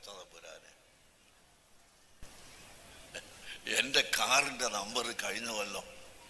പടച്ചതമ്പുരാനെ എന്റെ കാറിന്റെ നമ്പർ കഴിഞ്ഞ കൊല്ലം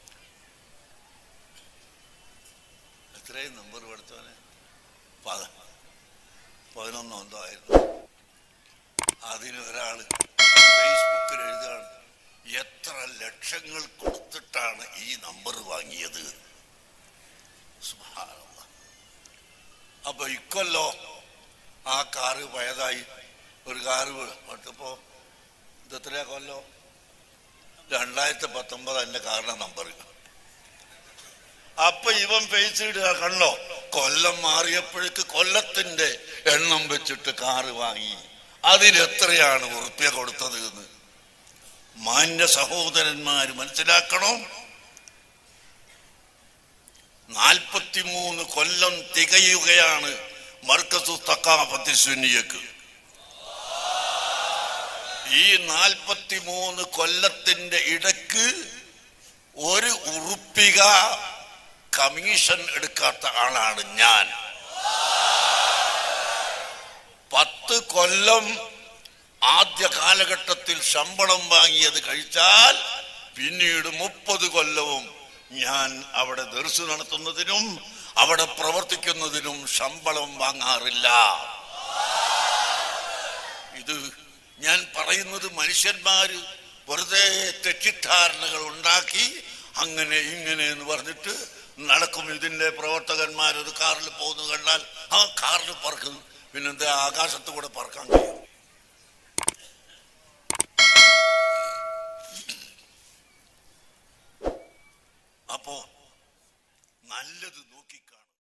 എത്രയും നമ്പർ പഠിച്ചവനെ പത പതിനൊന്നോ എന്തോ ആയിരുന്നു അതിന് ഒരാള് ഫേസ്ബുക്കിൽ എഴുതുകയാണ് എത്ര ലക്ഷങ്ങൾ കൊടുത്തിട്ടാണ് ഈ നമ്പർ വാങ്ങിയത് സുബ്ഹാനല്ലാഹ്. അപ്പൊ ഇക്കൊല്ലോ ആ കാറ് പഴയതായി ഒരു കാറ് എടുത്തപ്പോ ഇത് എത്രയാ കൊല്ലോ രണ്ടായിരത്തി പത്തൊമ്പത് എന്റെ കാറിന്റെ നമ്പർ അപ്പൊ ഇവൻ ഫേസ് ഇടുക കണ്ടോ കൊല്ലം മാറിയപ്പോഴേക്ക് കൊല്ലത്തിന്റെ എണ്ണം വെച്ചിട്ട് കാറ് വാങ്ങി അതിനെത്രയാണ് ഉറുപ്പ്യ കൊടുത്തത് എന്ന് മാന്യ സഹോദരന്മാര് മനസ്സിലാക്കണം നാൽപ്പത്തിമൂന്ന് കൊല്ലം തികയുകയാണ് മർക്കസു തക്കാഫത്തി സുന്നിയക്ക് ഈ നാൽപ്പത്തിമൂന്ന് കൊല്ലത്തിന്റെ ഇടക്ക് ഒരു ഉറുപ്പിക കമ്മീഷൻ എടുക്കാത്ത ആളാണ് ഞാൻ പത്ത് കൊല്ലം ആദ്യ കാലഘട്ടത്തിൽ ശമ്പളം വാങ്ങിയത് കഴിച്ചാൽ പിന്നീട് മുപ്പത് കൊല്ലവും ഞാൻ അവിടെ ദർശു നടത്തുന്നതിനും അവിടെ പ്രവർത്തിക്കുന്നതിനും ശമ്പളം വാങ്ങാറില്ല ഇത് ഞാൻ പറയുന്നത് മനുഷ്യന്മാര് വെറുതെ തെറ്റിദ്ധാരണകൾ ഉണ്ടാക്കി അങ്ങനെ ഇങ്ങനെ എന്ന് പറഞ്ഞിട്ട് നടക്കും ഇതിന്റെ പ്രവർത്തകന്മാർ ഒരു കാറിൽ പോകുന്നു കണ്ടാൽ ആ കാറിൽ പറക്കും പിന്നെന്താ ആകാശത്ത് കൂടെ പറക്കാൻ കഴിയും